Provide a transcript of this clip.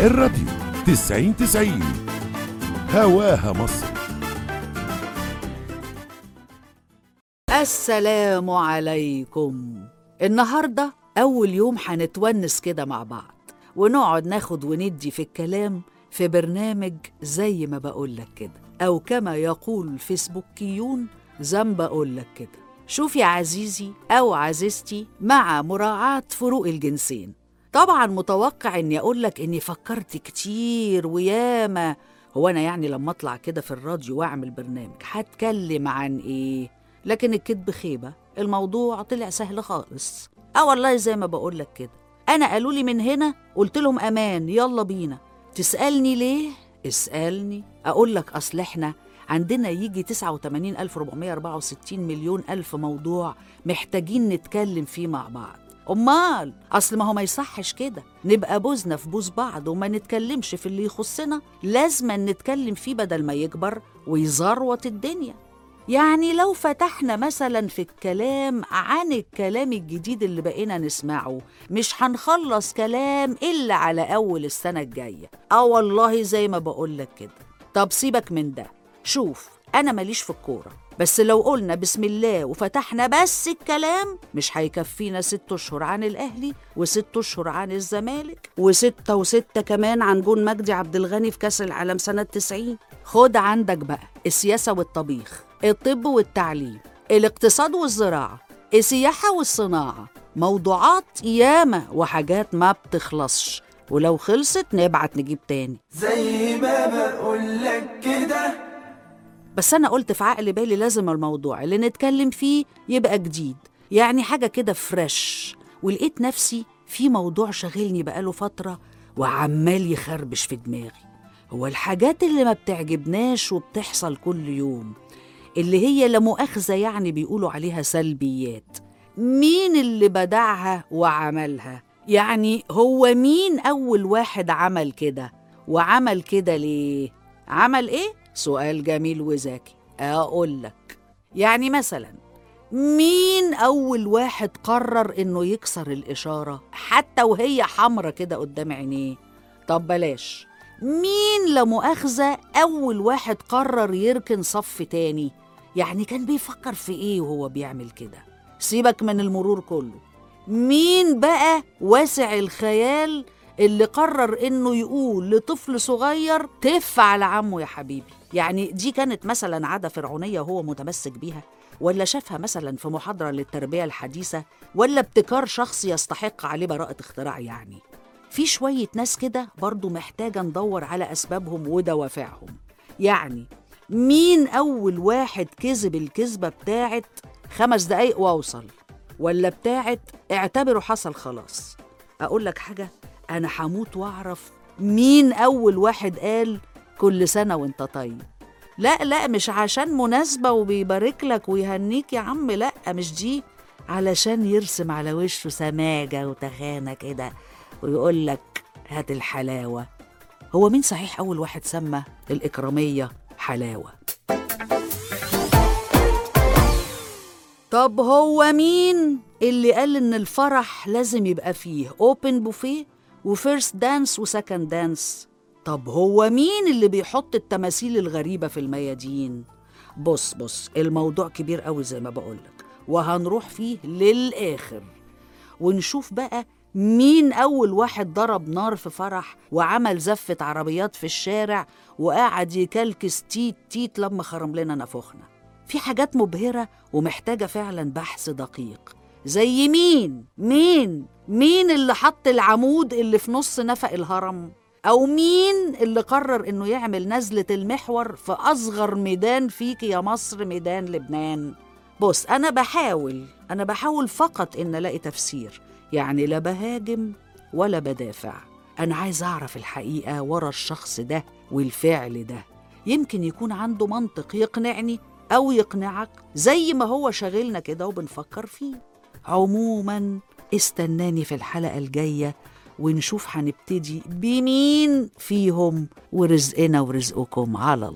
الراديو تسعين تسعين هواها مصر السلام عليكم النهاردة أول يوم هنتونس كده مع بعض ونقعد ناخد وندي في الكلام في برنامج زي ما بقولك كده أو كما يقول الفيسبوكيون زي ما بقولك كده شوف يا عزيزي أو عزيزتي مع مراعاة فروق الجنسين طبعا متوقع اني اقولك اني فكرت كتير وياما هو انا يعني لما اطلع كده في الراديو واعمل برنامج هتكلم عن ايه لكن الكذب خيبه الموضوع طلع سهل خالص اه والله زي ما بقولك كده انا قالوا لي من هنا قلت لهم امان يلا بينا تسالني ليه اسالني اقول لك اصل احنا عندنا يجي 89464 مليون الف موضوع محتاجين نتكلم فيه مع بعض امال اصل ما هو ما يصحش كده نبقى بوزنا في بوز بعض وما نتكلمش في اللي يخصنا لازم نتكلم فيه بدل ما يكبر ويزروط الدنيا يعني لو فتحنا مثلا في الكلام عن الكلام الجديد اللي بقينا نسمعه مش هنخلص كلام إلا على أول السنة الجاية آه والله زي ما بقولك كده طب سيبك من ده شوف أنا ماليش في الكورة بس لو قلنا بسم الله وفتحنا بس الكلام مش هيكفينا ست أشهر عن الأهلي وست أشهر عن الزمالك وستة وستة كمان عن جون مجدي عبد الغني في كأس العالم سنة 90 خد عندك بقى السياسة والطبيخ الطب والتعليم الاقتصاد والزراعة السياحة والصناعة موضوعات ياما وحاجات ما بتخلصش ولو خلصت نبعت نجيب تاني زي ما بقولك كده بس أنا قلت في عقل بالي لازم الموضوع اللي نتكلم فيه يبقى جديد يعني حاجة كده فريش ولقيت نفسي في موضوع شاغلني بقاله فترة وعمال يخربش في دماغي هو الحاجات اللي ما بتعجبناش وبتحصل كل يوم اللي هي لا مؤاخذة يعني بيقولوا عليها سلبيات مين اللي بدعها وعملها يعني هو مين أول واحد عمل كده وعمل كده ليه عمل إيه؟ سؤال جميل وذكي أقول لك يعني مثلا مين أول واحد قرر إنه يكسر الإشارة حتى وهي حمرة كده قدام عينيه طب بلاش مين لا مؤاخذة أول واحد قرر يركن صف تاني يعني كان بيفكر في إيه وهو بيعمل كده سيبك من المرور كله مين بقى واسع الخيال اللي قرر إنه يقول لطفل صغير تف على عمه يا حبيبي يعني دي كانت مثلا عادة فرعونية وهو متمسك بيها ولا شافها مثلا في محاضرة للتربية الحديثة ولا ابتكار شخص يستحق عليه براءة اختراع يعني في شوية ناس كده برضو محتاجة ندور على أسبابهم ودوافعهم يعني مين أول واحد كذب الكذبة بتاعت خمس دقايق وأوصل ولا بتاعت اعتبره حصل خلاص أقول لك حاجة أنا هموت وأعرف مين أول واحد قال كل سنة وانت طيب لا لا مش عشان مناسبة وبيبارك لك ويهنيك يا عم لا مش دي علشان يرسم على وشه سماجة وتخانة كده ويقول لك هات الحلاوة هو مين صحيح أول واحد سمى الإكرامية حلاوة طب هو مين اللي قال إن الفرح لازم يبقى فيه أوبن بوفيه وفيرست دانس وسكند دانس طب هو مين اللي بيحط التماثيل الغريبة في الميادين بص بص الموضوع كبير قوي زي ما بقولك وهنروح فيه للآخر ونشوف بقى مين أول واحد ضرب نار في فرح وعمل زفة عربيات في الشارع وقعد يكلكس تيت تيت لما خرم لنا نفوخنا في حاجات مبهرة ومحتاجة فعلا بحث دقيق زي مين مين مين اللي حط العمود اللي في نص نفق الهرم أو مين اللي قرر إنه يعمل نزلة المحور في أصغر ميدان فيك يا مصر ميدان لبنان بص أنا بحاول أنا بحاول فقط إن ألاقي تفسير يعني لا بهاجم ولا بدافع أنا عايز أعرف الحقيقة ورا الشخص ده والفعل ده يمكن يكون عنده منطق يقنعني أو يقنعك زي ما هو شاغلنا كده وبنفكر فيه عموما استناني في الحلقة الجاية ونشوف هنبتدي بمين فيهم ورزقنا ورزقكم على الله